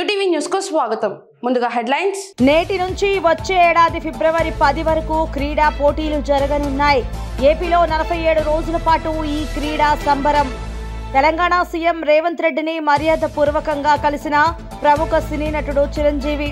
UTV news కు స్వాగతం ముందుగా హెడ్లైన్స్ నేటి నుంచి వచ్చే ఏడాది ఫిబ్రవరి పది వరకు క్రీడా పోటీలు జరగనున్నాయి ఏపీలో నలభై ఏడు రోజుల పాటు ఈ క్రీడా సంబరం తెలంగాణ సీఎం రేవంత్ రెడ్డిని మర్యాద పూర్వకంగా కలిసిన ప్రముఖ సినీ నటుడు చిరంజీవి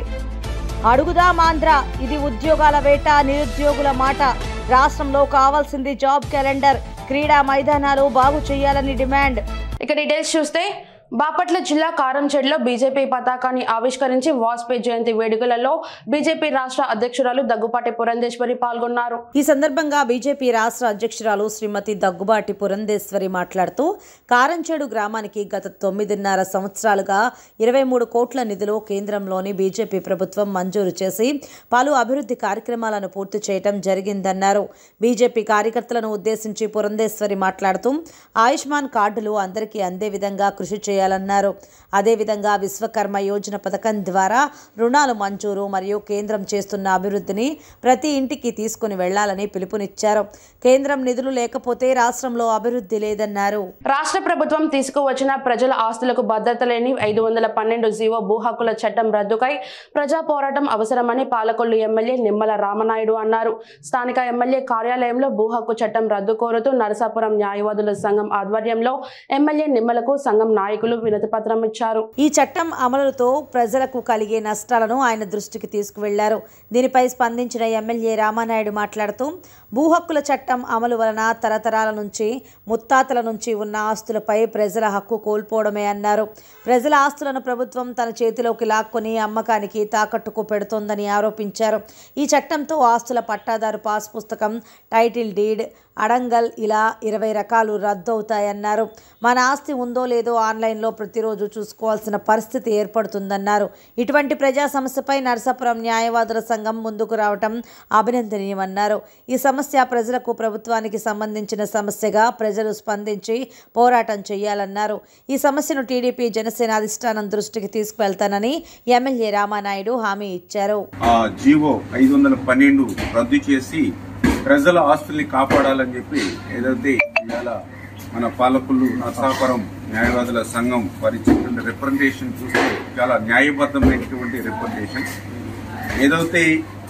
అడుగుదాం ఆంధ్ర ఇది ఉద్యోగాల వేట నిరుద్యోగుల మాట రాష్ట్రంలో కావాల్సింది జాబ్ క్యాలెండర్ క్రీడా మైదానాలు బాగు చేయాలని డిమాండ్ ఇక డీటెయిల్స్ చూస్తే బాపట్ల జిల్లా కారంచేడులో బీజేపీ పతాకాన్ని ఆవిష్కరించి వాజ్పేయి జయంతి వేడుకలలో బీజేపీ రాష్ట్ర అధ్యక్షురాలు దగ్గుపాటి పురంధేశ్వరి పాల్గొన్నారు ఈ సందర్భంగా బీజేపీ రాష్ట్ర అధ్యక్షురాలు శ్రీమతి దగ్గుబాటి పురంధేశ్వరి మాట్లాడుతూ కారంచేడు గ్రామానికి గత తొమ్మిదిన్నర సంవత్సరాలుగా ఇరవై మూడు కోట్ల నిధులు కేంద్రంలోని బీజేపీ ప్రభుత్వం మంజూరు చేసి పలు అభివృద్ధి కార్యక్రమాలను పూర్తి చేయటం జరిగిందన్నారు బీజేపీ కార్యకర్తలను ఉద్దేశించి పురంధేశ్వరి మాట్లాడుతూ ఆయుష్మాన్ కార్డులు అందరికీ అందే విధంగా కృషి చేయాలన్నారు అదేవిధంగా విశ్వకర్మ యోజన పథకం ద్వారా రుణాలు మంజూరు మరియు కేంద్రం చేస్తున్న అభివృద్ధిని ప్రతి ఇంటికి తీసుకుని వెళ్లాలని పిలుపునిచ్చారు కేంద్రం నిధులు లేకపోతే రాష్ట్రంలో అభివృద్ధి లేదన్నారు రాష్ట్ర ప్రభుత్వం తీసుకువచ్చిన ప్రజల ఆస్తులకు భద్రత లేని ఐదు వందల పన్నెండు జీవో భూ హక్కుల చట్టం రద్దుకై ప్రజా పోరాటం అవసరమని పాలకొల్లు ఎమ్మెల్యే నిమ్మల రామనాయుడు అన్నారు స్థానిక ఎమ్మెల్యే కార్యాలయంలో భూ హక్కు చట్టం రద్దు కోరుతూ నరసాపురం న్యాయవాదుల సంఘం ఆధ్వర్యంలో ఎమ్మెల్యే నిమ్మలకు సంఘం నాయకులు వినతి పత్రం ఇచ్చారు ఈ చట్టం అమలుతో ప్రజలకు కలిగే నష్టాలను ఆయన దృష్టికి తీసుకువెళ్లారు దీనిపై స్పందించిన ఎమ్మెల్యే రామానాయుడు మాట్లాడుతూ భూ హక్కుల చట్టం అమలు వలన తరతరాల నుంచి ముత్తాతల నుంచి ఉన్న ఆస్తులపై ప్రజల హక్కు కోల్పోవడమే అన్నారు ప్రజల ఆస్తులను ప్రభుత్వం తన చేతిలోకి లాక్కొని అమ్మకానికి తాకట్టుకు పెడుతోందని ఆరోపించారు ఈ చట్టంతో ఆస్తుల పట్టాదారు పాస్ పుస్తకం టైటిల్ డీడ్ అడంగల్ ఇలా ఇరవై రకాలు రద్దవుతాయన్నారు మన ఆస్తి ఉందో లేదో ఆన్లైన్లో ప్రతిరోజు చూసుకోవాల్సిన పరిస్థితి ఏర్పడుతుందన్నారు ఇటువంటి ప్రజా సమస్యపై నరసాపురం న్యాయవాదుల సంఘం ముందుకు రావటం అభినందనీయమన్నారు ఈ సమస్య ప్రజలకు ప్రభుత్వానికి సంబంధించిన సమస్యగా ప్రజలు స్పందించి పోరాటం చేయాలన్నారు ఈ సమస్యను టీడీపీ జనసేన అధిష్టానం దృష్టికి తీసుకువెళ్తానని ఎమ్మెల్యే రామానాయుడు హామీ ఇచ్చారు ఆ జీవో ఐదు వందల పన్నెండు రద్దు చేసి ప్రజల ఆస్తుల్ని కాపాడాలని చెప్పి ఏదైతే ఇవాళ మన పాలకులు నరసాపురం న్యాయవాదుల సంఘం వారి ఇచ్చినటువంటి రిప్రజెంటేషన్ చూస్తే చాలా న్యాయబద్ధమైనటువంటి రిప్రజెంటేషన్ ఏదైతే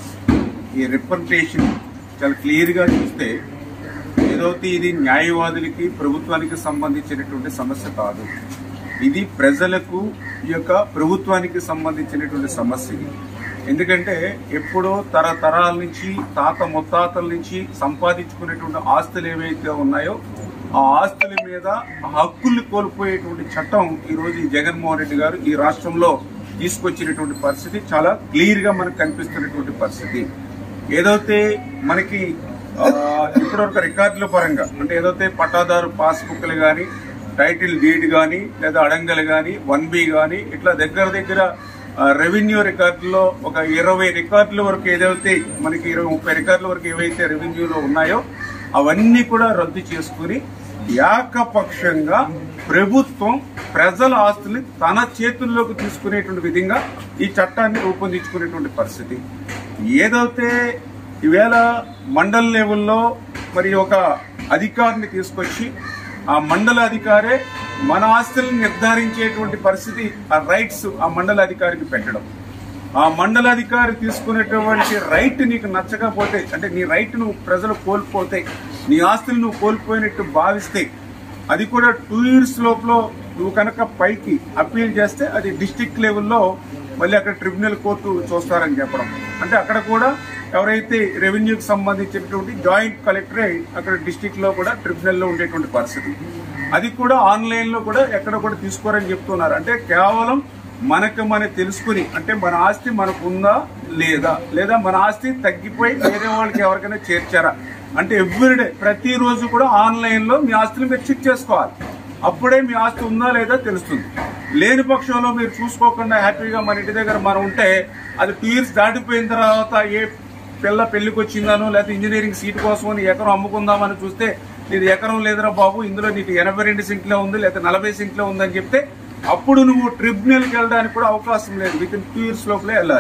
ఈ రిప్రజెంటేషన్ చాలా క్లియర్ గా చూస్తే ఏదైతే ఇది న్యాయవాదులకి ప్రభుత్వానికి సంబంధించినటువంటి సమస్య కాదు ఇది ప్రజలకు ఈ యొక్క ప్రభుత్వానికి సంబంధించినటువంటి సమస్య ఇది ఎందుకంటే ఎప్పుడో తరతరాల నుంచి తాత ముత్తాతల నుంచి సంపాదించుకునేటువంటి ఆస్తులు ఏవైతే ఉన్నాయో ఆ ఆస్తుల మీద హక్కుల్ని కోల్పోయేటువంటి చట్టం ఈ రోజు ఈ జగన్మోహన్ రెడ్డి గారు ఈ రాష్ట్రంలో తీసుకొచ్చినటువంటి పరిస్థితి చాలా క్లియర్ గా మనకు కనిపిస్తున్నటువంటి పరిస్థితి ఏదైతే మనకి ఆ, ఇప్పటివరకు రికార్డుల పరంగా అంటే ఏదైతే పట్టాదారు పాస్ బుక్లు గాని టైటిల్ డీడ్ గాని లేదా అడంగలు గాని వన్ బి గాని ఇట్లా దగ్గర దగ్గర ఆ, రెవెన్యూ రికార్డుల్లో ఒక ఇరవై రికార్డుల వరకు ఏదైతే మనకి ఇరవై ముప్పై రికార్డుల వరకు ఏవైతే రెవెన్యూలో ఉన్నాయో అవన్నీ కూడా రద్దు చేసుకుని ఏకపక్షంగా ప్రభుత్వం ప్రజల ఆస్తుల్ని తన చేతుల్లోకి తీసుకునేటువంటి విధంగా ఈ చట్టాన్ని రూపొందించుకునేటువంటి పరిస్థితి ఏదైతే ఈవేళ మండల్ లెవెల్లో మరి ఒక అధికారిని తీసుకొచ్చి ఆ మండల అధికారే మన ఆస్తులను నిర్ధారించేటువంటి పరిస్థితి ఆ రైట్స్ ఆ మండల అధికారికి పెట్టడం ఆ మండల అధికారి తీసుకునేటువంటి రైట్ నీకు నచ్చకపోతే అంటే నీ రైట్ నువ్వు ప్రజలు కోల్పోతే నీ ఆస్తులు నువ్వు కోల్పోయినట్టు భావిస్తే అది కూడా టూ ఇయర్స్ లోపల నువ్వు కనుక పైకి అప్పీల్ చేస్తే అది డిస్టిక్ లెవెల్లో మళ్ళీ అక్కడ ట్రిబ్యునల్ కోర్టు చూస్తారని చెప్పడం అంటే అక్కడ కూడా ఎవరైతే రెవెన్యూకి సంబంధించినటువంటి జాయింట్ కలెక్టరే అక్కడ డిస్టిక్ లో కూడా ట్రిబ్యునల్ లో ఉండేటువంటి పరిస్థితి అది కూడా ఆన్లైన్ లో కూడా ఎక్కడ కూడా తీసుకోరని చెప్తున్నారు అంటే కేవలం మనకు మనం తెలుసుకుని అంటే మన ఆస్తి మనకు ఉందా లేదా లేదా మన ఆస్తి తగ్గిపోయి వేరే వాళ్ళకి ఎవరికైనా చేర్చారా అంటే ఎవ్రీడే ప్రతిరోజు కూడా ఆన్లైన్ లో మీ ఆస్తిని మీరు చెక్ చేసుకోవాలి అప్పుడే మీ ఆస్తి ఉందా లేదా తెలుస్తుంది లేని పక్షంలో మీరు చూసుకోకుండా హ్యాపీగా మన ఇంటి దగ్గర మనం ఉంటే అది టూ ఇయర్స్ దాటిపోయిన తర్వాత ఏ పిల్ల పెళ్లికి వచ్చిందానో లేకపోతే ఇంజనీరింగ్ సీట్ కోసం నీ ఎకరం అమ్ముకుందామని చూస్తే నీది ఎకరం లేదురా బాబు ఇందులో నీకు ఎనభై రెండు సెంట్లో ఉంది లేకపోతే నలభై సెంట్లో ఉందని చెప్తే అప్పుడు నువ్వు ట్రిబ్యునల్కి వెళ్ళడానికి కూడా అవకాశం లేదు విత్ ఇన్ టూ ఇయర్స్ లోపలే వెళ్ళాలి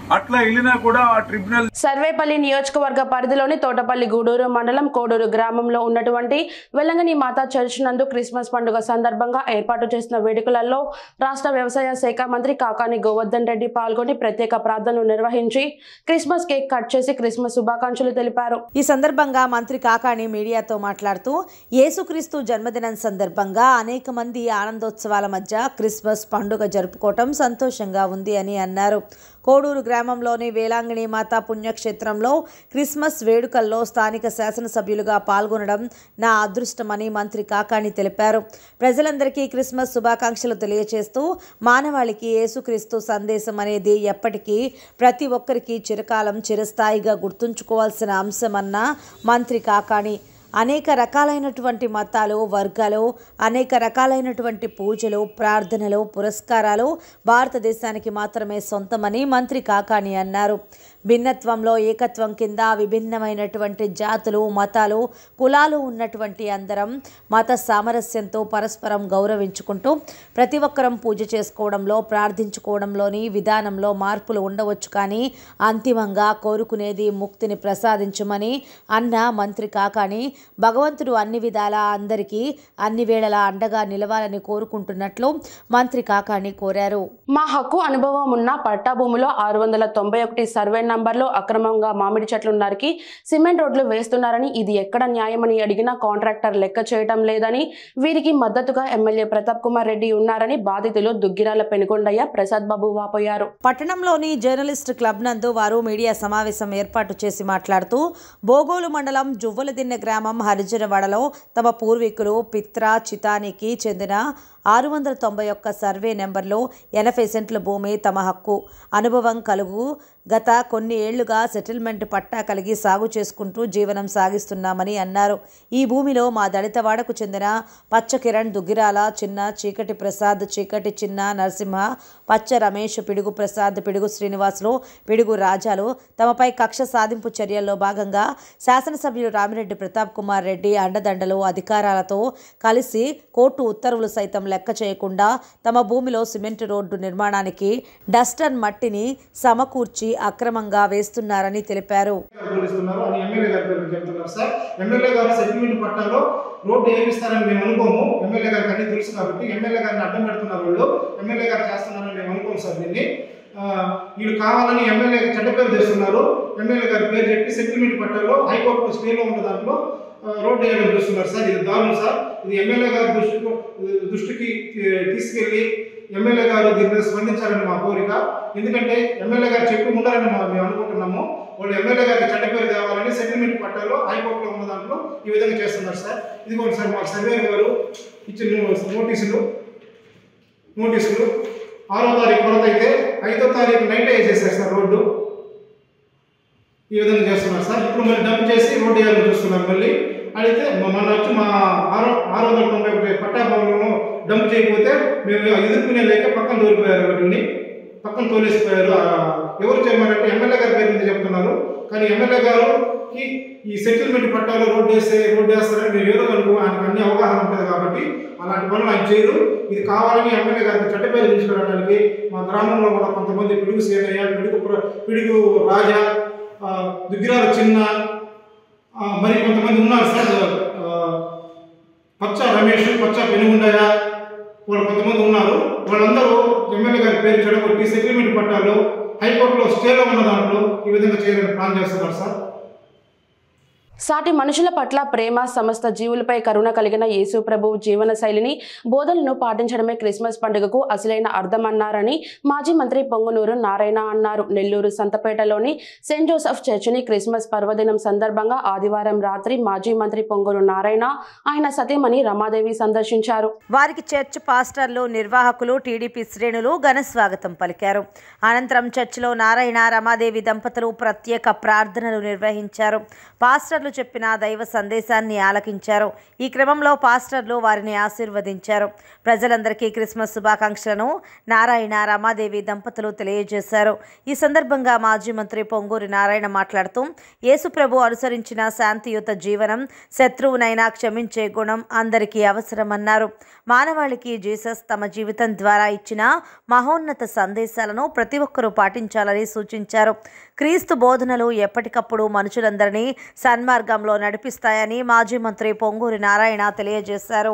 అట్లా వెళ్ళినా కూడా ఆ ట్రిబ్యునల్ సర్వేపల్లి నియోజకవర్గ పరిధిలోని తోటపల్లి గూడూరు మండలం కోడూరు గ్రామంలో ఉన్నటువంటి వెల్లంగని మాతా చర్చ్ నందు క్రిస్మస్ పండుగ సందర్భంగా ఏర్పాటు చేసిన వేడుకలలో రాష్ట్ర వ్యవసాయ శాఖ మంత్రి కాకాని గోవర్ధన్ రెడ్డి పాల్గొని ప్రత్యేక ప్రార్థనలు నిర్వహించి క్రిస్మస్ కేక్ కట్ చేసి క్రిస్మస్ శుభాకాంక్షలు తెలిపారు ఈ సందర్భంగా మంత్రి కాకాణి మీడియాతో మాట్లాడుతూ యేసుక్రీస్తు జన్మదినం సందర్భంగా అనేక మంది ఆనందోత్సవాల మధ్య క్రిస్మస్ పండుగ జరుపుకోవటం సంతోషంగా ఉంది అని అన్నారు కోడూరు గ్రామంలోని వేలాంగిణి మాత పుణ్యక్షేత్రంలో క్రిస్మస్ వేడుకల్లో స్థానిక శాసనసభ్యులుగా పాల్గొనడం నా అదృష్టమని మంత్రి కాకాణి తెలిపారు ప్రజలందరికీ క్రిస్మస్ శుభాకాంక్షలు తెలియజేస్తూ మానవాళికి యేసుక్రీస్తు సందేశం అనేది ఎప్పటికీ ప్రతి ఒక్కరికి చిరకాలం చిరస్థాయిగా గుర్తుంచుకోవాల్సిన అంశమన్న మంత్రి కాకాణి అనేక రకాలైనటువంటి మతాలు వర్గాలు అనేక రకాలైనటువంటి పూజలు ప్రార్థనలు పురస్కారాలు భారతదేశానికి మాత్రమే సొంతమని మంత్రి కాకాణి అన్నారు భిన్నత్వంలో ఏకత్వం కింద విభిన్నమైనటువంటి జాతులు మతాలు కులాలు ఉన్నటువంటి అందరం మత సామరస్యంతో పరస్పరం గౌరవించుకుంటూ ప్రతి ఒక్కరం పూజ చేసుకోవడంలో ప్రార్థించుకోవడంలోని విధానంలో మార్పులు ఉండవచ్చు కానీ అంతిమంగా కోరుకునేది ముక్తిని ప్రసాదించమని అన్న మంత్రి కాకాని భగవంతుడు అన్ని విధాలా అందరికీ అన్ని వేళలా అండగా నిలవాలని కోరుకుంటున్నట్లు మంత్రి కాకాని కోరారు మా హక్కు అనుభవం ఉన్న పట్టా భూమిలో ఆరు వందల తొంభై ఒకటి సర్వే నంబర్లో అక్రమంగా మామిడి చెట్లు నరికి సిమెంట్ రోడ్లు వేస్తున్నారని ఇది ఎక్కడ న్యాయమని అడిగిన కాంట్రాక్టర్ లెక్క చేయటం లేదని వీరికి మద్దతుగా ఎమ్మెల్యే ప్రతాప్ కుమార్ రెడ్డి ఉన్నారని బాధితులు దుగ్గిరాల పెనుకొండయ్య ప్రసాద్ బాబు వాపోయారు పట్టణంలోని జర్నలిస్ట్ క్లబ్ నందు వారు మీడియా సమావేశం ఏర్పాటు చేసి మాట్లాడుతూ బోగోలు మండలం జువ్వలదిన్నె గ్రామం హరిజనవాడలో తమ పూర్వీకులు పిత్ర చితానికి చెందిన ఆరు వందల తొంభై ఒక్క సర్వే నెంబర్లో ఎనభై సెంట్ల భూమి తమ హక్కు అనుభవం కలుగు గత కొన్ని ఏళ్లుగా సెటిల్మెంట్ పట్టా కలిగి సాగు చేసుకుంటూ జీవనం సాగిస్తున్నామని అన్నారు ఈ భూమిలో మా దళితవాడకు చెందిన పచ్చ కిరణ్ దుగ్గిరాల చిన్న చీకటి ప్రసాద్ చీకటి చిన్న నరసింహ పచ్చ రమేష్ పిడుగు ప్రసాద్ పిడుగు శ్రీనివాసులు పిడుగు రాజాలు తమపై కక్ష సాధింపు చర్యల్లో భాగంగా శాసనసభ్యులు రామిరెడ్డి ప్రతాప్ కుమార్ రెడ్డి అండదండలు అధికారాలతో కలిసి కోర్టు ఉత్తర్వులు సైతం లెక్క చేయకుండా తమ భూమిలో సిమెంట్ రోడ్డు నిర్మాణానికి డస్టన్ మట్టిని సమకూర్చి అక్రమంగా వేస్తున్నారని తెలిపారు ఇస్తున్నారు అని ఎమ్మెల్యే గారి పేరు చెప్తున్నారు సార్ ఎమ్మెల్యే గారు సెటిల్మెంట్ పట్టాలో రోడ్డు ఏమిస్తారని మేము అనుకోము ఎమ్మెల్యే గారికి అన్ని తెలుసు కాబట్టి ఎమ్మెల్యే గారిని అడ్డం పెడుతున్నారు వాళ్ళు ఎమ్మెల్యే గారు చేస్తున్నారని మేము అనుకోము సార్ దీన్ని ఆ, వీళ్ళు కావాలని ఎమ్మెల్యే చెడ్డ పేరు తెస్తున్నారు ఎమ్మెల్యే గారి పేరు చెప్పి సెటిల్మెంట్ పట్టాలో హైకోర్టు స్టేలో ఉన్న దాంట్లో ఆ, రోడ్డు వేయడం చూస్తున్నారు సార్ ఇది దారుణం సార్ ఇది ఎమ్మెల్యే గారి దృష్టికి దృష్టికి తీ- తీసుకెళ్లి ఎమ్మెల్యే గారు దీని మీద స్పందించాలని మా కోరిక ఎందుకంటే ఎమ్మెల్యే గారు చెప్పి ఉండాలని మా- మేము అనుకుంటున్నాము వాళ్ళు ఎమ్మెల్యే గారికి చెడ్డ పేరు తేవాలని సెటిల్మెంట్ పట్టాలో హైకోర్టులో ఉన్న దాంట్లో ఈ విధంగా చేస్తున్నారు సార్ ఇదిగోండి సార్ మా సర్వేర్ గారు ఇచ్చిన నోటీసులు నోటీసులు ఆరో తారీఖు కొరత అయితే ఐదో తారీఖు నైట్ వేసేసారు సార్ రోడ్డు ఈ విధంగా చేస్తున్నారు సార్ ఇప్పుడు మళ్ళీ డబ్బు చేసి రోడ్డు వేయాలని చూస్తున్నారు మళ్ళీ అయితే మ- మొన్న వచ్చి మా ఆరు ఆరు వందల తొంభై ఒకటి పట్టా భవనంలో డంప్ చేయకపోతే మేము ఎదుర్కొనే లేక పక్కన తోలిపోయారు వాటిని పక్కన తోలేసిపోయారు ఆ, ఎవరు చెప్పారంటే ఎమ్మెల్యే గారి పేరు మీద చెప్తున్నారు కానీ ఎమ్మెల్యే గారుకి ఈ సెటిల్మెంట్ పట్టాలు రోడ్డు వేస్తే రోడ్డు వేస్తారని మేము ఏదో అనుకో ఆయనకు అన్ని అవగాహన ఉంటుంది కాబట్టి అలాంటి పనులు ఆయన చేయరు ఇది కావాలని ఎమ్మెల్యే గారికి చెడ్డ పేరు తీసుకురావడానికి మా గ్రామంలో ఉన్న కొంతమంది పిడుగు సేనయ్య పిడుగు ప్ర- పిడుగు రాజా ఆ, దుగ్గిరాల చిన్న ఆ, మరి కొంతమంది ఉన్నారు సార్ ఆ, పచ్చ రమేష్ పచ్చ పెనుగుండయ్య వాళ్ళు కొంతమంది ఉన్నారు వాళ్ళందరూ ఎమ్మెల్యే గారి పేరు చెడగొట్టి సెటిల్మెంట్ పట్టాలు హైకోర్టులో స్టేలో ఉన్న దాంట్లో ఈ విధంగా చేయాలని ప్లాన్ చేస్తున్నారు సార్ సాటి మనుషుల పట్ల ప్రేమ సమస్త జీవులపై కరుణ కలిగిన యేసు ప్రభువు జీవన శైలిని బోధనలను పాటించడమే క్రిస్మస్ పండుగకు అసలైన అర్థమన్నారని మాజీ మంత్రి పొంగునూరు నారాయణ అన్నారు నెల్లూరు సంతపేటలోని సెయింట్ జోసెఫ్ చర్చిని క్రిస్మస్ పర్వదినం సందర్భంగా ఆదివారం రాత్రి మాజీ మంత్రి పొంగూరు నారాయణ ఆయన సతీమణి రమాదేవి సందర్శించారు వారికి చర్చ్ పాస్టర్లు నిర్వాహకులు టీడీపీ శ్రేణులు ఘన స్వాగతం పలికారు అనంతరం చర్చిలో నారాయణ రమాదేవి దంపతులు ప్రత్యేక ప్రార్థనలు నిర్వహించారు పాస్టర్లు పాస్టర్లు చెప్పిన దైవ సందేశాన్ని ఆలకించారు ఈ క్రమంలో పాస్టర్లు వారిని ఆశీర్వదించారు ప్రజలందరికీ క్రిస్మస్ శుభాకాంక్షలను నారాయణ రమాదేవి దంపతులు తెలియజేశారు ఈ సందర్భంగా మాజీ మంత్రి పొంగూరి నారాయణ మాట్లాడుతూ యేసుప్రభు అనుసరించిన శాంతియుత జీవనం శత్రువునైనా క్షమించే గుణం అందరికీ అవసరమన్నారు మానవాళికి జీసస్ తమ జీవితం ద్వారా ఇచ్చిన మహోన్నత సందేశాలను ప్రతి ఒక్కరూ పాటించాలని సూచించారు క్రీస్తు బోధనలు ఎప్పటికప్పుడు మనుషులందరినీ సన్మార్గంలో నడిపిస్తాయని మాజీ మంత్రి పొంగూరి నారాయణ తెలియజేశారు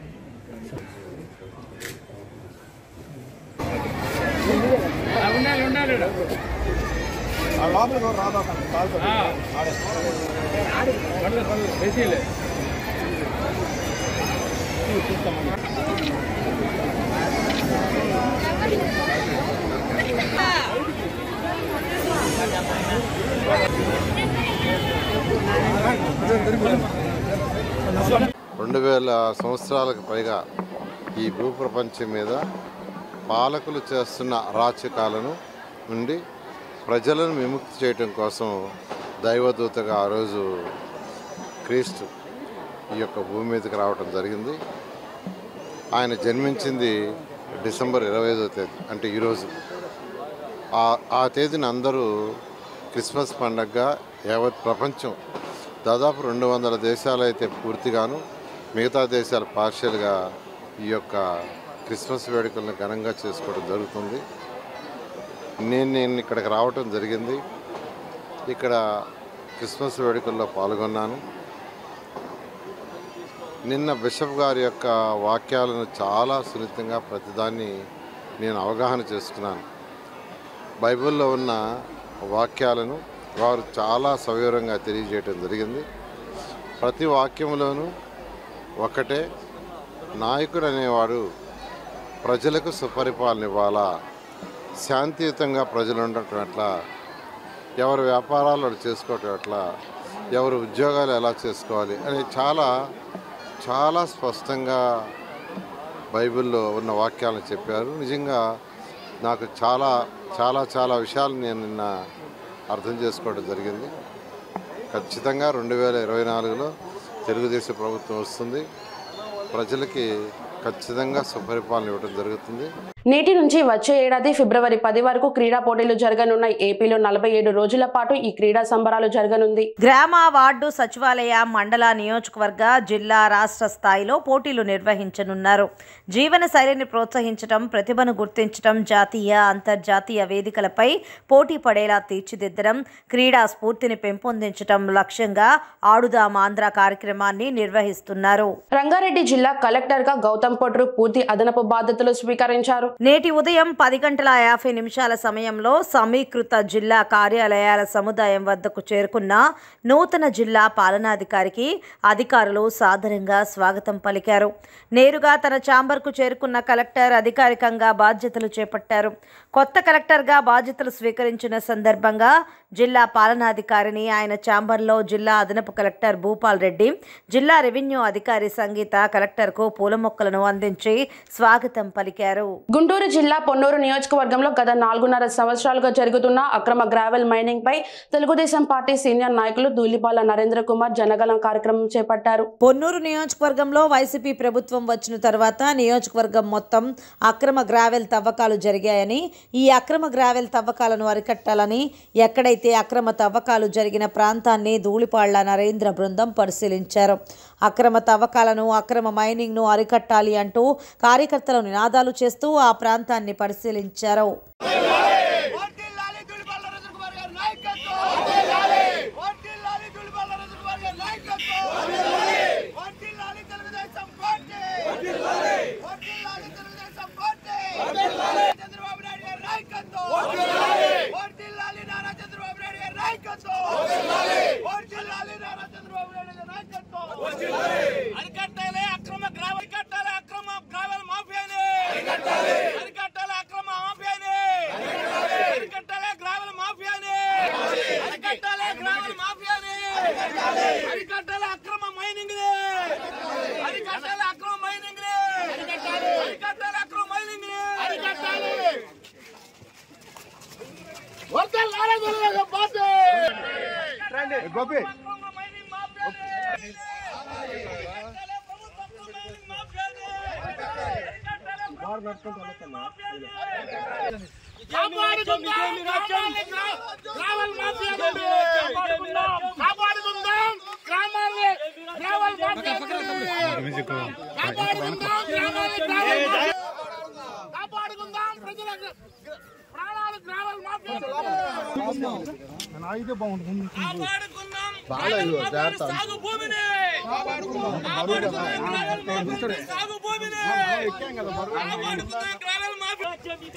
రెండు వేల సంవత్సరాలకు పైగా ఈ భూప్రపంచం మీద పాలకులు చేస్తున్న అరాచకాలను నుండి ప్రజలను విముక్తి చేయటం కోసం దైవదూతగా ఆ రోజు క్రీస్తు ఈ యొక్క భూమి మీదకి రావటం జరిగింది ఆయన జన్మించింది డిసెంబర్ ఇరవై ఐదో తేదీ అంటే ఈరోజు ఆ ఆ తేదీని అందరూ క్రిస్మస్ పండగగా యావత్ ప్రపంచం దాదాపు రెండు వందల దేశాలు అయితే పూర్తిగాను మిగతా దేశాలు పార్షియల్గా ఈ యొక్క క్రిస్మస్ వేడుకలను ఘనంగా చేసుకోవడం జరుగుతుంది నేను నేను ఇక్కడికి రావటం జరిగింది ఇక్కడ క్రిస్మస్ వేడుకల్లో పాల్గొన్నాను నిన్న బిషప్ గారి యొక్క వాక్యాలను చాలా సున్నితంగా ప్రతిదాన్ని నేను అవగాహన చేసుకున్నాను బైబిల్లో ఉన్న వాక్యాలను వారు చాలా సవివరంగా తెలియజేయటం జరిగింది ప్రతి వాక్యంలోనూ ఒకటే నాయకుడు అనేవాడు ప్రజలకు సుపరిపాలన ఇవ్వాలా శాంతియుతంగా ప్రజలు ఉండటం ఎట్లా ఎవరి వ్యాపారాలు వాళ్ళు చేసుకోవటం ఎట్లా ఎవరి ఉద్యోగాలు ఎలా చేసుకోవాలి అని చాలా చాలా స్పష్టంగా బైబిల్లో ఉన్న వాక్యాలను చెప్పారు నిజంగా నాకు చాలా చాలా చాలా విషయాలు నేను నిన్న అర్థం చేసుకోవడం జరిగింది ఖచ్చితంగా రెండు వేల ఇరవై నాలుగులో తెలుగుదేశం ప్రభుత్వం వస్తుంది ప్రజలకి ఖచ్చితంగా సుపరిపాలన ఇవ్వడం జరుగుతుంది నేటి నుంచి వచ్చే ఏడాది ఫిబ్రవరి పది వరకు క్రీడా పోటీలు జరగనున్న ఏపీలో నలభై ఏడు రోజుల పాటు ఈ క్రీడా సంబరాలు జరగనుంది గ్రామ వార్డు సచివాలయ మండల నియోజకవర్గ జిల్లా రాష్ట్ర స్థాయిలో పోటీలు నిర్వహించనున్నారు జీవన శైలిని ప్రోత్సహించడం ప్రతిభను గుర్తించడం జాతీయ అంతర్జాతీయ వేదికలపై పోటీ పడేలా తీర్చిదిద్దడం క్రీడా స్ఫూర్తిని పెంపొందించడం లక్ష్యంగా ఆడుదాం ఆంధ్ర కార్యక్రమాన్ని నిర్వహిస్తున్నారు రంగారెడ్డి జిల్లా కలెక్టర్ గా గౌతమ్ పొట్రు పూర్తి అదనపు బాధ్యతలు స్వీకరించారు నేటి ఉదయం పది గంటల యాభై నిమిషాల సమయంలో సమీకృత జిల్లా కార్యాలయాల సముదాయం వద్దకు చేరుకున్న నూతన జిల్లా పాలనాధికారికి అధికారులు సాదరంగా స్వాగతం పలికారు నేరుగా తన ఛాంబర్కు చేరుకున్న కలెక్టర్ అధికారికంగా బాధ్యతలు చేపట్టారు కొత్త కలెక్టర్గా బాధ్యతలు స్వీకరించిన సందర్భంగా జిల్లా పాలనాధికారిని ఆయన ఛాంబర్లో జిల్లా అదనపు కలెక్టర్ భూపాల్ రెడ్డి జిల్లా రెవెన్యూ అధికారి సంగీత కలెక్టర్కు పూల మొక్కలను అందించి స్వాగతం పలికారు గుంటూరు జిల్లా పొన్నూరు నియోజకవర్గంలో గత నాలుగున్నర సంవత్సరాలుగా జరుగుతున్న అక్రమ గ్రావెల్ మైనింగ్ పై తెలుగుదేశం పార్టీ సీనియర్ నాయకులు ధూళిపాల నరేంద్ర కుమార్ జనగలం కార్యక్రమం చేపట్టారు పొన్నూరు నియోజకవర్గంలో వైసీపీ ప్రభుత్వం వచ్చిన తర్వాత నియోజకవర్గం మొత్తం అక్రమ గ్రావెల్ తవ్వకాలు జరిగాయని ఈ అక్రమ గ్రావెల్ తవ్వకాలను అరికట్టాలని ఎక్కడైతే అక్రమ తవ్వకాలు జరిగిన ప్రాంతాన్ని ధూళిపాళ్ల నరేంద్ర బృందం పరిశీలించారు అక్రమ తవ్వకాలను అక్రమ మైనింగ్ను అరికట్టాలి అంటూ కార్యకర్తలు నినాదాలు చేస్తూ ఆ ప్రాంతాన్ని పరిశీలించారు వర్ధిల్లాలి దులిపాల రజన్ కుమార్ గారి నాయకత్వం వర్ధిల్లాలి వర్ధిల్లాలి దులిపాల రజన్ కుమార్ గారి నాయకత్వం వర్ధిల్లాలి వర్ధిల్లాలి తెలుగుదేశం పార్టీ వర్ధిల్లాలి వర్ధిల్లాలి తెలుగుదేశం పార్టీ వర్ధిల్లాలి చంద్రబాబు నాయుడు గారి నాయకత్వం వర్ధిల్లాలి వర్ధిల్లాలి నారా చంద్రబాబు నాయుడు గారి నాయకత్వం వర్ధిల్లాలి వర్ధిల్లాలి నారా చంద్రబాబు నాయుడు గారి నాయకత్వం వర్ధిల్లాలి అరికట్టాలి అక్రమ గ్రామ అరికట్టాలి అక్రమ గ్రామాల మాఫియాని అరికట్టాలి అరికట్టాలి అక్రమ మాఫియాని అరికట్టాలి గ్రామాల మాఫియాని అరికట్టాలి గ్రామాల మాఫియాని అరికట్టాలి అక్రమ మైనింగ్ అరికట్టాలి అక్రమ మైనింగ్ అరికట్టాలి అక్రమ మైనింగ్ అరికట్టాలి వర్తల్ నారా తెలుగుదేశం పార్టీ గోపి అక్రమ మైనింగ్ కాపాడుకుందాం గ్రామాల్ని గ్రా- గ్రామాల మాఫియాని కాపాడుకుందాం కాపాడుకుందాం గ్రామాల్ని గ్రామాల మాఫియాని కాపాడుకుందాం గ్రామాల్ని గ్రామాల మాఫియా- కాపాడుకుందాం ప్రజల గ్ర- ప్రాణాలు గ్రామాల మాఫియాని కాపాడుకుందాం గ్రామాల సాగు భూమిని కాపాడుకుందాం గ్రామాల మాఫియా సాగు భూమిని కాపాడుకుందాం గ్రామాల మాఫియా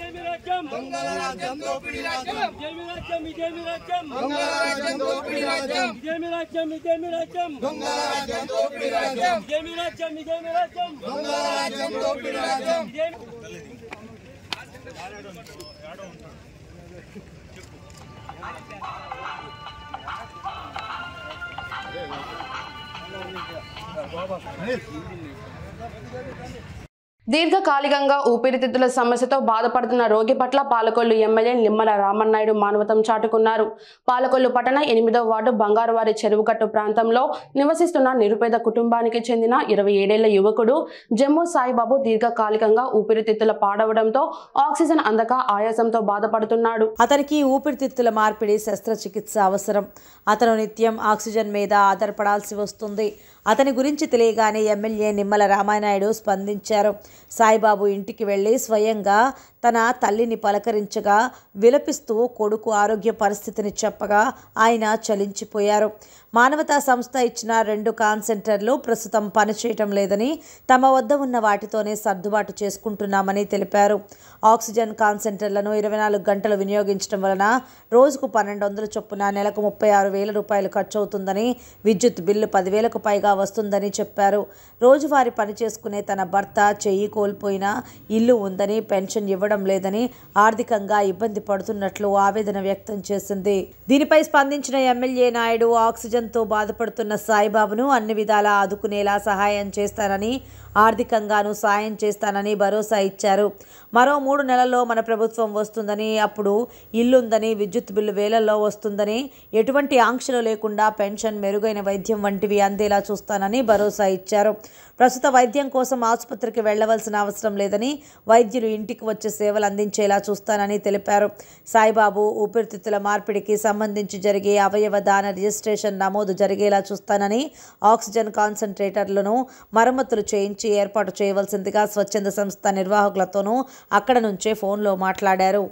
దీర్ఘకాలికంగా ఊపిరితిత్తుల సమస్యతో బాధపడుతున్న రోగి పట్ల పాలకొల్లు ఎమ్మెల్యే నిమ్మల రామన్నాయుడు మానవతం చాటుకున్నారు పాలకొల్లు పట్టణ ఎనిమిదవ వార్డు బంగారువారి చెరువుకట్టు ప్రాంతంలో నివసిస్తున్న నిరుపేద కుటుంబానికి చెందిన ఇరవై ఏడేళ్ల యువకుడు జమ్మూ సాయిబాబు దీర్ఘకాలికంగా ఊపిరితిత్తుల పాడవడంతో ఆక్సిజన్ అందక ఆయాసంతో బాధపడుతున్నాడు అతనికి ఊపిరితిత్తుల మార్పిడి శస్త్రచికిత్స అవసరం అతను నిత్యం ఆక్సిజన్ మీద ఆధారపడాల్సి వస్తుంది అతని గురించి తెలియగానే ఎమ్మెల్యే నిమ్మల రామానాయుడు స్పందించారు సాయిబాబు ఇంటికి వెళ్ళి స్వయంగా తన తల్లిని పలకరించగా విలపిస్తూ కొడుకు ఆరోగ్య పరిస్థితిని చెప్పగా ఆయన చలించిపోయారు మానవతా సంస్థ ఇచ్చిన రెండు కాన్సెంటర్లు ప్రస్తుతం పనిచేయటం లేదని తమ వద్ద ఉన్న వాటితోనే సర్దుబాటు చేసుకుంటున్నామని తెలిపారు ఆక్సిజన్ కాన్సెంటర్లను ఇరవై నాలుగు గంటలు వినియోగించడం వలన రోజుకు పన్నెండు వందల చొప్పున నెలకు ముప్పై ఆరు వేల రూపాయలు ఖర్చు అవుతుందని విద్యుత్ బిల్లు పదివేలకు పైగా వస్తుందని చెప్పారు రోజువారీ పని చేసుకునే తన భర్త చెయ్యి కోల్పోయినా ఇల్లు ఉందని పెన్షన్ ఇవ్వడం లేదని ఆర్థికంగా ఇబ్బంది పడుతున్నట్లు ఆవేదన వ్యక్తం చేసింది దీనిపై స్పందించిన ఎమ్మెల్యే నాయుడు ఆక్సిజన్తో బాధపడుతున్న సాయిబాబును అన్ని విధాలా ఆదుకునేలా సహాయం చేస్తానని ఆర్థికంగాను సాయం చేస్తానని భరోసా ఇచ్చారు మరో మూడు నెలల్లో మన ప్రభుత్వం వస్తుందని అప్పుడు ఇల్లుందని విద్యుత్ బిల్లు వేలల్లో వస్తుందని ఎటువంటి ఆంక్షలు లేకుండా పెన్షన్ మెరుగైన వైద్యం వంటివి అందేలా చూస్తానని భరోసా ఇచ్చారు ప్రస్తుత వైద్యం కోసం ఆసుపత్రికి వెళ్లవలసిన అవసరం లేదని వైద్యులు ఇంటికి వచ్చే సేవలు అందించేలా చూస్తానని తెలిపారు సాయిబాబు ఊపిరితిత్తుల మార్పిడికి సంబంధించి జరిగే అవయవ దాన రిజిస్ట్రేషన్ నమోదు జరిగేలా చూస్తానని ఆక్సిజన్ కాన్సన్ట్రేటర్లను మరమ్మతులు చేయించి ఏర్పాటు చేయవలసిందిగా స్వచ్ఛంద సంస్థ నిర్వాహకులతోనూ అక్కడ నుంచే ఫోన్లో మాట్లాడారు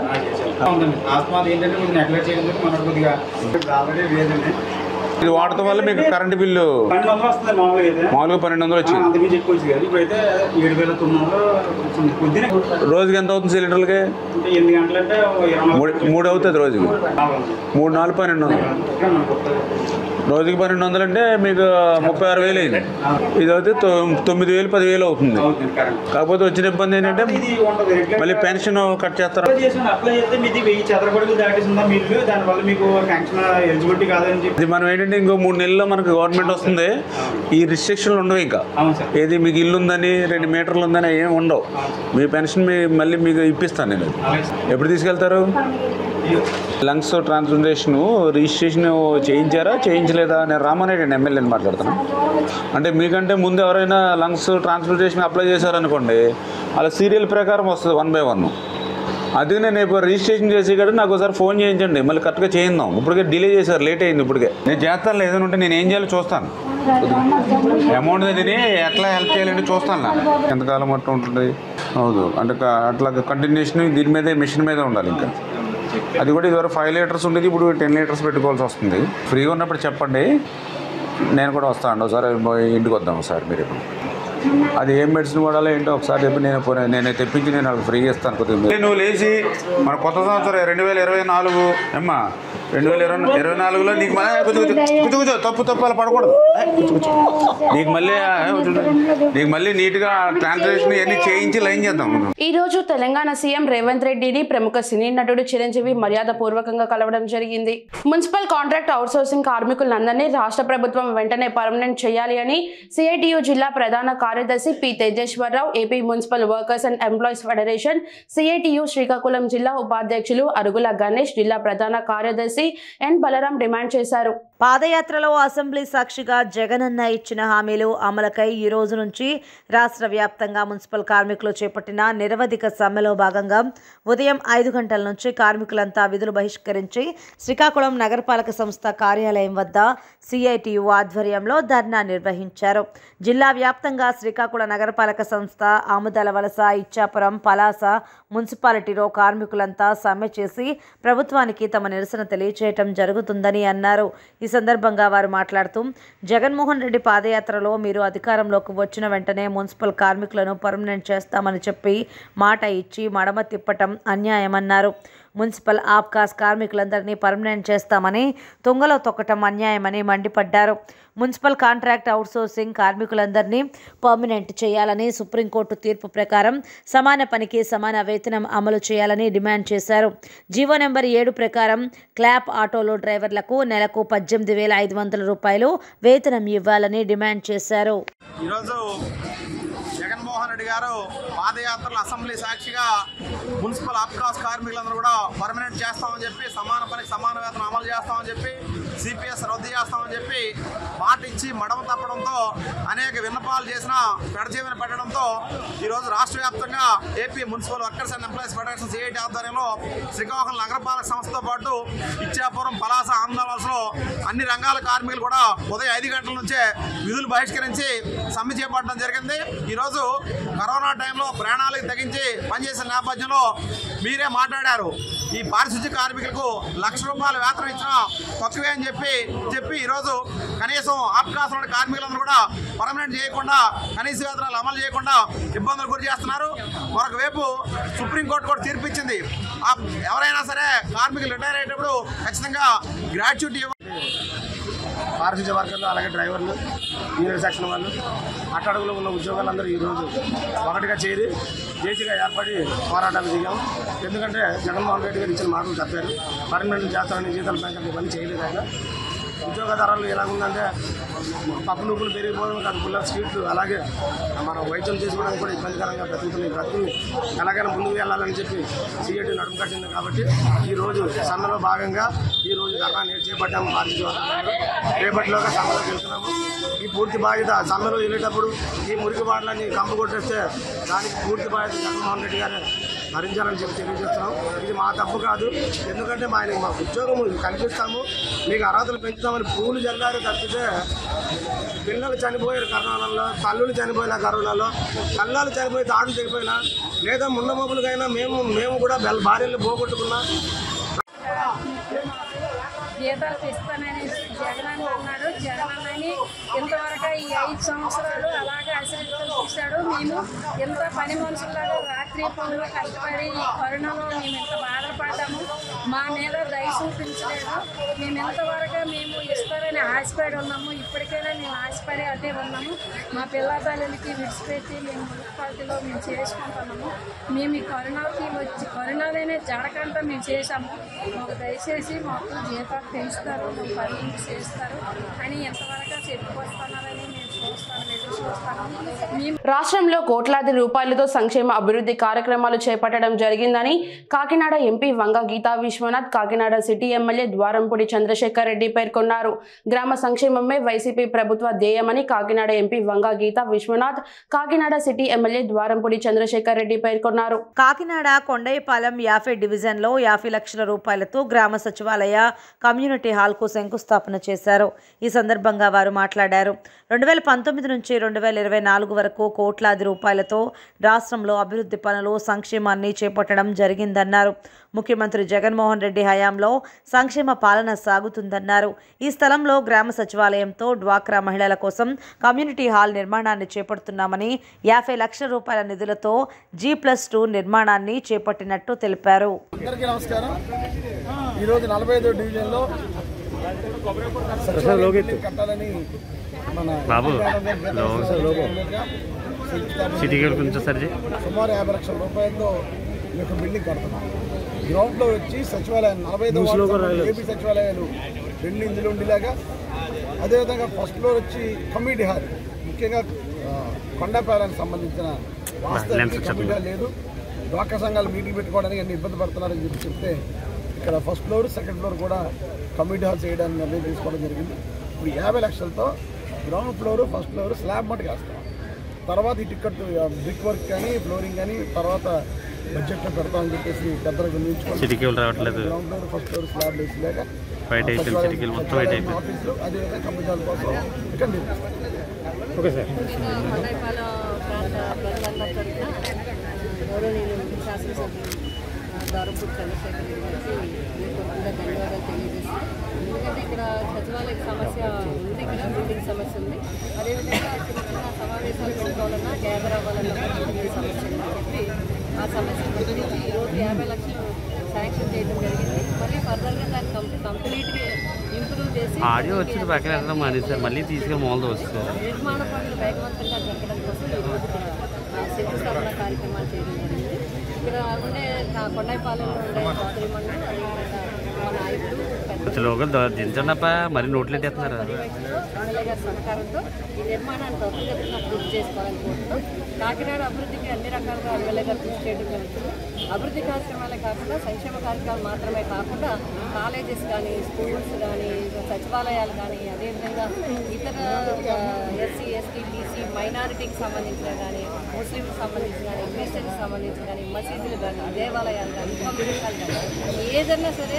ఆస్మాత్ ఏంటంటే కొద్దిగా నెగ్లెక్ట్ చేయడం వల్ల మనకు కొద్దిగా ఆల్రెడీ లేదండి ఇది వాడటం వల్ల మీకు కరెంటు బిల్లు పన్నెండు వందలు వస్తుంది మామూలుగా అయితే మామూలుగా పన్నెండు వందలు వచ్చింది అంతకు మించి ఎక్కువ వచ్చి ఇప్పుడైతే ఏడు వేల తొమ్మిది వందలు వచ్చింది కొద్దిగా రోజుకి ఎంత అవుతుంది సిలిండర్లకి అంటే ఎనిమిది గంటలంటే ఓ ఇరవై నాలుగు మూడు మూడు అవుతుంది రోజుకి నాలుగు వందలు. మూడు నాలుగు పన్నెండు వందలు ఇక్కడ మనకు కొత్తగా రోజుకి పన్నెండు వందలు అంటే మీకు ముప్పై ఆరు వేలు అయింది ఇది అయితే తొ- తొమ్మిది వేలు పదివేలు అవుతుంది అవుతుంది కరెంట్ కాకపోతే వచ్చిన ఇబ్బంది ఏంటంటే ఇది ఉంటుంది రెగ్యులర్ మళ్ళీ పెన్షన్ కట్ చేస్తారు అప్లై చేసిన అప్లై చేస్తే మీది వెయ్యి చదరపడుగులు దాటేసిందా మీరు దానివల్ల మీకు పెన్షన్ ఎలిజిబిలిటీ కాదని చెప్పి ఇది మనం ఏంటంటే ఇంకో మూడు నెలల్లో మనకు గవర్నమెంట్ వస్తుంది ఈ రిస్ట్రిక్షన్లు ఉండవు ఇంకా అవును సార్ ఏది మీకు ఇల్లు ఉందని రెండు మీటర్లు ఉందని ఏం ఉండవు మీ పెన్షన్ మీ మళ్ళీ మీకు ఇప్పిస్తాను నేను అది. అలాగే సార్ ఎప్పుడు తీసుకెళ్తారు లంగ్స్ ట్రాన్స్ప్లాంటేషన్ రిజిస్ట్రేషన్ చేయించారా చేయించలేదా నేను రామానాయుడు ఎమ్మెల్యేని మాట్లాడుతున్నాను అంటే మీకంటే ముందు ఎవరైనా లంగ్స్ ట్రాన్స్ప్లాంటేషన్ అప్లై చేశారనుకోండి అలా సీరియల్ ప్రకారం వస్తుంది వన్ బై వన్ అది నేను ఇప్పుడు రిజిస్ట్రేషన్ చేసి కూడా నాకు ఒకసారి ఫోన్ చేయించండి మళ్ళీ కరెక్ట్గా చేయిందాం ఇప్పటికే డిలే చేశారు లేట్ అయింది ఇప్పటికే నేను చేస్తాను ఏదైనా ఉంటే నేను ఏం చేయాలో చూస్తాను అమౌంట్ తిని ఎట్లా హెల్ప్ చేయాలంటే చూస్తాను నా ఎంతకాలం అట్లా ఉంటుంది అవును అంటే క- అట్లా కంటిన్యూషన్ దీని మీదే మిషన్ మీదే ఉండాలి ఇంకా అది కూడా ఇదివరకు ఫైవ్ లీటర్స్ ఉండేది ఇప్పుడు టెన్ లీటర్స్ పెట్టుకోవాల్సి వస్తుంది ఫ్రీగా ఉన్నప్పుడు చెప్పండి నేను కూడా వస్తాను ఒకసారి ఇంటికి వద్దాం ఒకసారి మీరు ఇప్పుడు అది ఏం మెడిసిన్ వాడాలో ఏంటో ఒకసారి చెప్పి నేను పోనీ- నేను తెప్పించి నేను వాళ్ళకి ఫ్రీగా ఇస్తాను కొద్దిగా నువ్వు లేచి మన కొత్త సంవత్సరం రెండు వేల ఇరవై నాలుగు అమ్మా రెండు వేల ఇరవై ఇరవై నాలుగులో నీకు మళ్ళీ కూర్చో కూర్చో కూర్చో కూర్చో తప్పు తప్పు అలా పడకూడదు ఏ, కూర్చో కూర్చో నీకు మళ్ళీ ఆ, కూర్చో. నీకు మళ్ళీ నీట్గా ట్రాన్స్లేషన్ ఇవన్నీ చేయించి లైన్ చేద్దాం ఈ రోజు తెలంగాణ సీఎం రేవంత్ రెడ్డిని ప్రముఖ సినీ నటుడు చిరంజీవి మర్యాద పూర్వకంగా కలవడం జరిగింది మున్సిపల్ కాంట్రాక్ట్ అవుట్సోర్సింగ్ కార్మికులందరినీ రాష్ట్ర ప్రభుత్వం వెంటనే పర్మనెంట్ చేయాలి అని సిఐటియు జిల్లా ప్రధాన కార్యదర్శి P Tejeswara Rao AP municipal workers and employees federation CITU Srikakulam జిల్లా ఉపాధ్యక్షులు అరుగుల గణేష్ జిల్లా ప్రధాన కార్యదర్శి ఎన్ బలరాం డిమాండ్ చేశారు పాదయాత్రలో అసెంబ్లీ సాక్షిగా జగనన్న ఇచ్చిన హామీలు అమలుకై ఈ రోజు నుంచి రాష్ట్ర వ్యాప్తంగా మున్సిపల్ కార్మికులు చేపట్టిన నిరవధిక సమ్మెలో భాగంగా ఉదయం ఐదు గంటల నుంచి కార్మికులంతా విధులు బహిష్కరించి శ్రీకాకుళం నగరపాలక సంస్థ కార్యాలయం వద్ద సిఐటియు ఆధ్వర్యంలో ధర్నా నిర్వహించారు జిల్లా వ్యాప్తంగా శ్రీకాకుళం నగరపాలక సంస్థ ఆముదల వలస ఇచ్చాపురం పలాస మున్సిపాలిటీలో కార్మికులంతా సమ్మె చేసి ప్రభుత్వానికి తమ నిరసన తెలియచేయటం జరుగుతుందని అన్నారు ఈ సందర్భంగా వారు మాట్లాడుతూ జగన్మోహన్ రెడ్డి పాదయాత్రలో మీరు అధికారంలోకి వచ్చిన వెంటనే మున్సిపల్ కార్మికులను పర్మనెంట్ చేస్తామని చెప్పి మాట ఇచ్చి మడమ తిప్పటం అన్యాయమన్నారు మున్సిపల్ ఆప్కాస్ కార్మికులందరినీ పర్మనెంట్ చేస్తామని తుంగలో తొక్కటం అన్యాయమని మండిపడ్డారు మున్సిపల్ కాంట్రాక్ట్ అవుట్సోర్సింగ్ కార్మికులందరినీ పర్మనెంట్ చేయాలని సుప్రీంకోర్టు తీర్పు ప్రకారం సమాన పనికి సమాన వేతనం అమలు చేయాలని డిమాండ్ చేశారు జీవో నెంబర్ ఏడు ప్రకారం క్లాప్ ఆటోలో డ్రైవర్లకు నెలకు పద్దెనిమిది వేల ఐదు వందల రూపాయలు వేతనం ఇవ్వాలని డిమాండ్ చేశారు ఈరోజు జగన్మోహన్ రెడ్డి గారు పాదయాత్రలు అసెంబ్లీ సాక్షిగా మున్సిపల్ అప్కాస్ కార్మికులందరూ కూడా పర్మనెంట్ చేస్తామని చెప్పి సమాన పనికి సమాన వేతనం అమలు చేస్తామని చెప్పి సిపిఎస్ రద్దు చేస్తామని చెప్పి మాట ఇచ్చి మడమ తప్పడంతో అనేక విన్నపాలు చేసిన పెడజీవన పెట్టడంతో ఈరోజు రాష్ట్ర వ్యాప్తంగా AP municipal workers and employees federation CIT ఆధ్వర్యంలో శ్రీకాకుళం నగరపాలక సంస్థతో పాటు ఇచ్చాపురం పలాస ఆంధ్రవలసలో అన్ని రంగాల కార్మికులు కూడా ఉదయం ఐదు గంటల నుంచే విధులు బహిష్కరించి సమ్మె చేపట్టడం జరిగింది ఈరోజు కరోనా టైంలో ప్రాణాలకు తెగించి పనిచేసిన నేపథ్యంలో మీరే మాట్లాడారు ఈ పారిశుద్ధ్య కార్మికులకు లక్ష రూపాయల వేతనం ఇచ్చినా తక్కువే అని చెప్పి చెప్పి ఈరోజు కనీసం ఆప్కాసం కార్మికులందరూ కూడా పర్మనెంట్ చేయకుండా కనీస వేతనాలు అమలు చేయకుండా ఇబ్బందులు గురి చేస్తున్నారు మరొక వైపు సుప్రీంకోర్టు కూడా తీర్పు ఇచ్చింది ఆ- ఎవరైనా సరే కార్మికులు రిటైర్ అయ్యేటప్పుడు ఖచ్చితంగా గ్రాట్యుటీ ఇవ్వ పారిశుద్ధ్య వర్కర్లు అలాగే డ్రైవర్లు యూనియన్ సెక్షన్ వాళ్ళు అట్టడుగులో ఉన్న ఉద్యోగాలందరూ ఈరోజు ఒకటిగా చేరి జేసీగా ఏర్పడి పోరాటాలు దిగాం ఎందుకంటే జగన్మోహన్ రెడ్డి గారు ఇచ్చిన మాటలు తప్పారు పర్మనెంట్ చేస్తారని జీతాల బ్యాంకులు ఇవన్నీ చేయలేదు ఆయన ఉద్యోగ ధరలు ఎలా ఉందంటే పప్పు నువ్వులు పెరిగిపోవడం కాదు పుల్లర్ స్వీట్లు అలాగే మనం వైద్యం చేసుకోవడానికి కూడా ఇబ్బందికరంగా బ్రతుకుతున్నాయి బ్రతుకుని ఎలాగైనా ముందుకు వెళ్ళాలని చెప్పి సిఐటి నడుము కట్టింది కాబట్టి ఈ రోజు సమ్మెలో భాగంగా ఈ రోజు ధర్నా నేను చేపట్టాము భారతీయ రేపటిలోగా సమ్మెలోకి వెళ్తున్నాము ఈ పూర్తి బాధ్యత సమ్మెలో వెళ్ళేటప్పుడు ఈ మురికి బాటలన్నీ కంపు కొట్టేస్తే దానికి పూర్తి బాధ్యత జగన్మోహన్ రెడ్డి గారే భరించాలని చెప్పి తెలియజేస్తున్నాం ఇది మా తప్పు కాదు ఎందుకంటే మా ఆయన మా ఉద్యోగం కల్పిస్తాము మీకు అర్హతలు పెంచుతామని పూలు జల్లారు తప్పితే పిల్లలు చనిపోయారు కరోనాలో తల్లులు చనిపోయిన కరోనాలో కళ్ళాలు చనిపోయి తాడు చనిపోయినా లేదా ముండ మోపులకైనా మేము మేము కూడా బెల్ భార్యలు పోగొట్టుకున్నా జీతాలు ఇస్తానని జగనన్న అన్నాడు జగనన్నని ఇంతవరకు ఈ ఐదు సంవత్సరాలు అలాగే అశ్రద్ధలు చూశాడు మేము ఎంత పని మనుషులాగా రాత్రి పనులు కష్టపడి ఈ కరోనాలో మేము ఎంత బాధపడ్డాము మా మీద దయ చూపించలేదు మేము ఎంతవరకు మేము ఇస్తారని ఆశపడి ఉన్నాము ఇప్పటికైనా మేము ఆశపడి అదే ఉన్నాము మా పిల్ల తల్లికి విడిచిపెట్టి మేము మున్సిపాలిటీలో మేము చేసుకుంటున్నాము మేము ఈ కరోనాకి వచ్చి కరోనాలోనే జరగకుండా మేము చేశాము మాకు దయచేసి మాకు జీతాలు పెంచుతారు మాకు పనులు చేస్తారు అని ఎంతవరకు చెప్పుకొస్తున్నారని మేము చూస్తాను ఎదురు చూస్తాను మేము రాష్ట్రంలో కోట్లాది రూపాయలతో సంక్షేమ అభివృద్ధి కార్యక్రమాలు చేపట్టడం జరిగిందని Kakinada MP Vanga Geetha Viswanath Kakinada city MLA Dwarampudi Chandrasekhar Reddy పేర్కొన్నారు గ్రామ సంక్షేమమే వైసీపీ ప్రభుత్వ ధ్యేయమని Kakinada MP Vanga Geetha Viswanath Kakinada city MLA Dwarampudi Chandrasekhar Reddy పేర్కొన్నారు కాకినాడ కొండయ్యపాలెం యాభై డివిజన్లో యాభై లక్షల రూపాయలతో గ్రామ సచివాలయ కమ్యూనిటీ హాల్కు శంకుస్థాపన చేశారు ఈ సందర్భంగా వారు మాట్లాడారు రెండు వేల పంతొమ్మిది నుంచి రెండు వేల ఇరవై నాలుగు వరకు కోట్లాది రూపాయలతో రాష్ట్రంలో అభివృద్ధి పనులు సంక్షేమాన్ని చేపట్టడం జరిగిందన్నారు ముఖ్యమంత్రి జగన్మోహన్ రెడ్డి హయాంలో సంక్షేమ పాలన సాగుతుందన్నారు ఈ స్థలంలో గ్రామ సచివాలయంతో డ్వాక్రా మహిళల కోసం కమ్యూనిటీ హాల్ నిర్మాణాన్ని చేపడుతున్నామని యాభై లక్షల రూపాయల నిధులతో జీ ప్లస్ టూ నిర్మాణాన్ని చేపట్టినట్టు తెలిపారు అందరికీ నమస్కారం ఈరోజు నలభై ఐదో డివిజన్లో బిల్డింగ్ కట్టాలని మన సిటీ గేట్ కొంచెం సరి సుమారు యాభై లక్షల రూపాయలతో ఈ యొక్క బిల్డింగ్ కడుతున్నాం గ్రౌండ్లో వచ్చి సచివాలయం నలభై ఐదో వార్డు సంబంధించి ఏపీ సచివాలయాలు రెండు ఇందులో ఉండేలాగా అదేవిధంగా ఫస్ట్ ఫ్లోర్ వచ్చి కమ్యూనిటీ హాల్ ముఖ్యంగా ఆ, కొండపాలెనికి సంబంధించిన వాస్తవానికి కమ్యూనిటీ హాల్ లేదు డ్వాక్రా సంఘాలు మీటింగ్ పెట్టుకోవడానికి అన్ని ఇబ్బంది పడుతున్నారని చెప్పి చెప్తే ఇక్కడ ఫస్ట్ ఫ్లోర్ సెకండ్ ఫ్లోర్ కూడా కమ్యూనిటీ హాల్స్ వేయడానికి నిర్ణయం తీసుకోవడం జరిగింది ఇప్పుడు యాభై లక్షలతో ground floor first floor slab మట్టుకు వేస్తాం తర్వాత ఈ టికెట్ బ్రిక్ వర్క్ కానీ ఫ్లోరింగ్ కానీ తర్వాత బడ్జెట్లో పెడతామని చెప్పేసి పెద్దలు గమనించుకోండి చిటికీలు రావట్లేదు. Ground floor first floor slab వేసి లేక వైట్ అయిపోయింది, చిటికీలు మొత్తం వైట్ అయిపోయింది. ఆఫీసులు అదేవిధంగా కమ్యూనిటీ హాల్ కోసం ఇక్కడ నిర్మిస్తాం ఓకే సార్ కొండైపాల ప్రాంత ప్రజలందరి తరఫున గౌరవనీయులు శాసనసభ్యులు దారుపూర్ చంద్రశేఖర్ రెడ్డి గారికి మీకు అందరూ ధన్యవాదాలు తెలియజేస్తాను ఎందుకంటే ఇక్కడ సచివాలయ సమస్య ఉంది ఇక్కడ బిల్డింగ్ సమస్య ఉంది అదేవిధంగా చిన్న చిన్న సమావేశాలు పెట్టుకోవాలన్నా గ్యాదర్ అవ్వాలన్నా కూడా బిల్డింగ్ సమస్య ఉందని చెప్పి ఆ సమస్య గురించి ఈరోజు యాభై లక్షలు శాంక్షన్ చేయడం జరిగింది మళ్ళీ ఫర్దర్గా దాన్ని కంప్లీట్ కంప్లీట్గా ఇంప్రూవ్ చేసి ఆడియో వచ్చింది పక్కన వెళ్ళడం మానేసారు మళ్ళీ తీసుకెళ్ళి మూలతో వస్తారు నిర్మాణ పనులు వేగవంతంగా జరగడం కోసం ఈరోజు ఇక్కడ ఆ, శంకుస్థాపన కార్యక్రమాలు చేయడం జరిగింది ఇక్కడ ఉండే కా- కొండైపాలెంలో ఉండే సోదరిమణులు అదేవిధంగా మా నాయకులు పెద్ద అసలు ఒక దించండప్ప మరి నోట్లు ఎట్టేస్తున్నారు ఎమ్మెల్యే గారి సహకారంతో ఈ నిర్మాణాన్ని త్వరితగతిన పూర్తి చేసుకోవాలని కోరుతూ కాకినాడ అభివృద్ధికి అన్ని రకాలుగా ఎమ్మెల్యే గారు కృషి చేయడం జరుగుతుంది అభివృద్ధి కార్యక్రమాలే కాకుండా సంక్షేమ కార్యక్రమాలు మాత్రమే కాకుండా కాలేజెస్ కానీ స్కూల్స్ కానీ సచివాలయాలు కానీ అదేవిధంగా ఇతర ఎస్సీ ఎస్టీ బీసీ మైనారిటీకి సంబంధించిన కానీ ముస్లింకి సంబంధించిన కానీ క్రిస్టియన్కి సంబంధించిన కానీ మసీదులు కానీ దేవాలయాలు కానీ కమ్యూనిటీలు కానీ ఏదన్నా సరే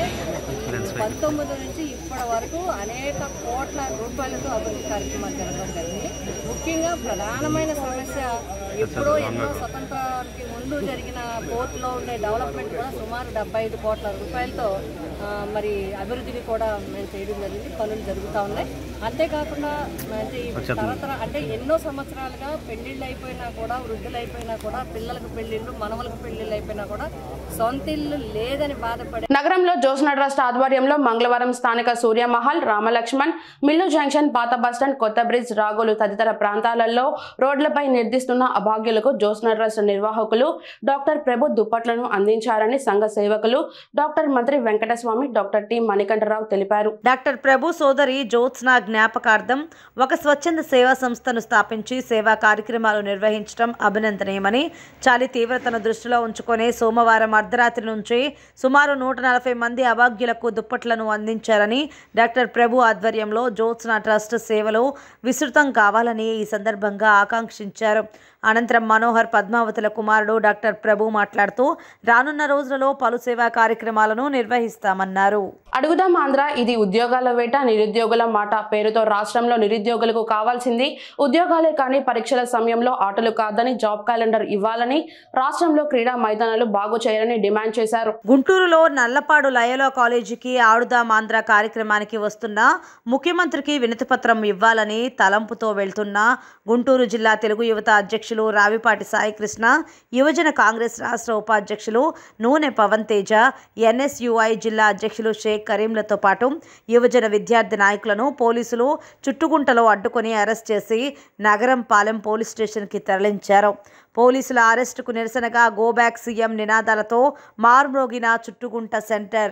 ఈ పంతొమ్మిది నుంచి ఇప్పటి వరకు అనేక కోట్ల రూపాయలతో అభివృద్ధి కార్యక్రమాలు జరగడం జరిగింది ముఖ్యంగా ప్రధానమైన సమస్య ఎప్పుడో ఎన్నో స్వతంత్రానికి ముందు జరిగిన పోర్టులో ఉండే డెవలప్మెంట్ కూడా సుమారు డెబ్బై ఐదు కోట్ల రూపాయలతో ఆ, మరి అభివృద్ధిని కూడా మేము చేయడం జరిగింది పనులు జరుగుతూ ఉన్నాయి అంతేకాకుండా అంటే ఈ తరతర అంటే ఎన్నో సంవత్సరాలుగా పెళ్లిళ్ళు అయిపోయినా కూడా వృద్ధులు అయిపోయినా కూడా పిల్లలకు పెళ్లిళ్ళు మనవలకు పెళ్లిళ్ళు అయిపోయినా కూడా సొంత ఇల్లు లేదని బాధపడే నగరంలో జోస్న ట్రస్ట్ ఆధ్వర్యంలో మంగళవారం స్థానిక సూర్యమహల్ రామలక్ష్మణ్ మిల్లు జంక్షన్ పాత బస్టాండ్ కొత్త బ్రిడ్జ్ రాగోలు తదితర ప్రాంతాలలో రోడ్లపై నిర్దిస్తున్న అభాగ్యులకు జోస్న ట్రస్ట్ నిర్వాహకులు డాక్టర్ ప్రభు దుప్పట్లను అందించారని సంఘ సేవకులు డాక్టర్ మంత్రి వెంకటస్వామి డాక్టర్ టి మణికంఠరావు తెలిపారు డాక్టర్ ప్రభు సోదరి జ్యోత్స్న జ్ఞాపకార్థం ఒక స్వచ్ఛంద సేవా సంస్థను స్థాపించి సేవా కార్యక్రమాలు నిర్వహించడం అభినందనీయమని చాలి తీవ్రతను దృష్టిలో ఉంచుకొని సోమవారం అర్ధరాత్రి నుంచి సుమారు నూట నలభై మంది అభాగ్యులకు దుప్పట్లను అందించారని డాక్టర్ ప్రభు ఆధ్వర్యంలో జ్యోత్స్న ట్రస్ట్ సేవలు విస్తృతం కావాలని ఈ సందర్భంగా ఆకాంక్షించారు అనంతరం మనోహర్ పద్మావతుల కుమారుడు డాక్టర్ ప్రభు మాట్లాడుతూ రానున్న రోజులలో పలు సేవా కార్యక్రమాలను నిర్వహిస్తామన్నారు అడుగుదాం ఆంధ్ర ఇది ఉద్యోగాల వేట నిరుద్యోగుల మాట పేరుతో రాష్ట్రంలో నిరుద్యోగులకు కావాల్సింది ఉద్యోగాలే కానీ పరీక్షల సమయంలో ఆటలు కాదని జాబ్ క్యాలెండర్ ఇవ్వాలని రాష్ట్రంలో క్రీడా మైదానాలు బాగు చేయాలని డిమాండ్ చేశారు గుంటూరులో నల్లపాడు లయలో కాలేజీకి ఆడుదాం ఆంధ్ర కార్యక్రమానికి వస్తున్న ముఖ్యమంత్రికి వినతిపత్రం ఇవ్వాలని తలంపుతో వెళ్తున్న గుంటూరు జిల్లా తెలుగు యువత అధ్యక్షులు రావిపాటి సాయికృష్ణ యువజన కాంగ్రెస్ రాష్ట్ర ఉపాధ్యక్షులు నూనె పవన్ తేజ ఎన్ఎస్యుఐ జిల్లా అధ్యక్షులు షేక్ కరీంలతో పాటు యువజన విద్యార్థి నాయకులను పోలీసులు చుట్టుగుంటలో అడ్డుకొని అరెస్ట్ చేసి నగరం పాలెం పోలీస్ స్టేషన్కి తరలించారు పోలీసుల అరెస్టుకు నిరసనగా గో బ్యాక్ సీఎం నినాదాలతో మార్మ్రోగిన చుట్టుగుంట సెంటర్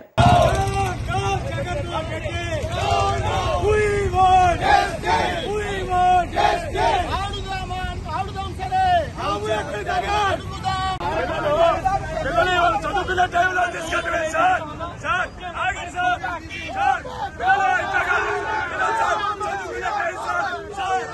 చదువుకునే టైంలో తీసుకెళ్ళి సార్ సార్ ఆగండి సార్ సార్ పిల్లలు ఇంతగా పిల్లలు సార్ చదువుకునే time sir sir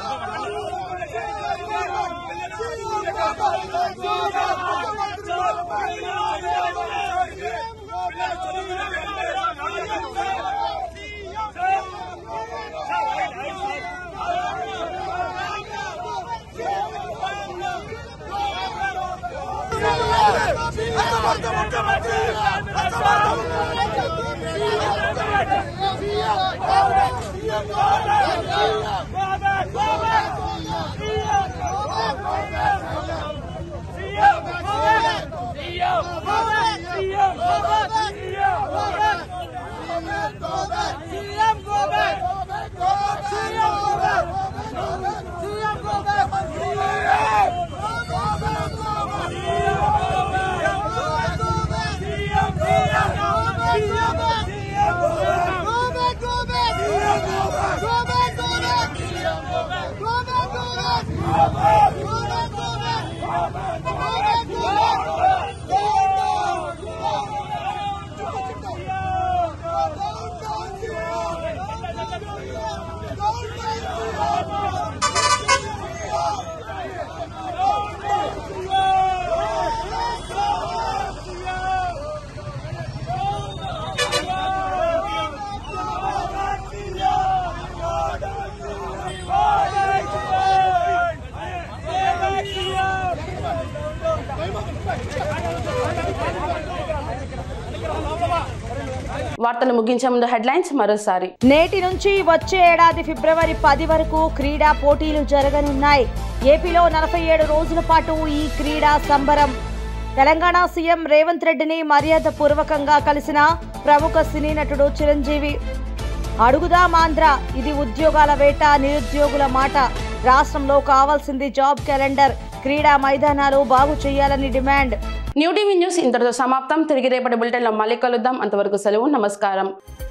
Go back, go back! Go back, go back! Go back, go back! వార్తలు ముగించే ముందు హెడ్లైన్స్ మరోసారి నేటి నుంచి వచ్చే ఏడాది ఫిబ్రవరి పది వరకు క్రీడా పోటీలు జరగనున్నాయి ఏపీలో నలభై ఏడు రోజుల పాటు ఈ క్రీడా సంబరం తెలంగాణ సీఎం రేవంత్ రెడ్డిని మర్యాద పూర్వకంగా కలిసిన ప్రముఖ సినీ నటుడు చిరంజీవి అడుగుదాం ఆంధ్ర ఇది ఉద్యోగాల వేట నిరుద్యోగుల మాట రాష్ట్రంలో కావాల్సింది జాబ్ క్యాలెండర్ క్రీడా మైదానాలు బాగు చేయాలని డిమాండ్ న్యూ టీవీ న్యూస్ ఇంతటితో సమాప్తం తిరిగి రేపటి బులెటిన్లో మళ్ళీ కలుద్దాం అంతవరకు సెలవు నమస్కారం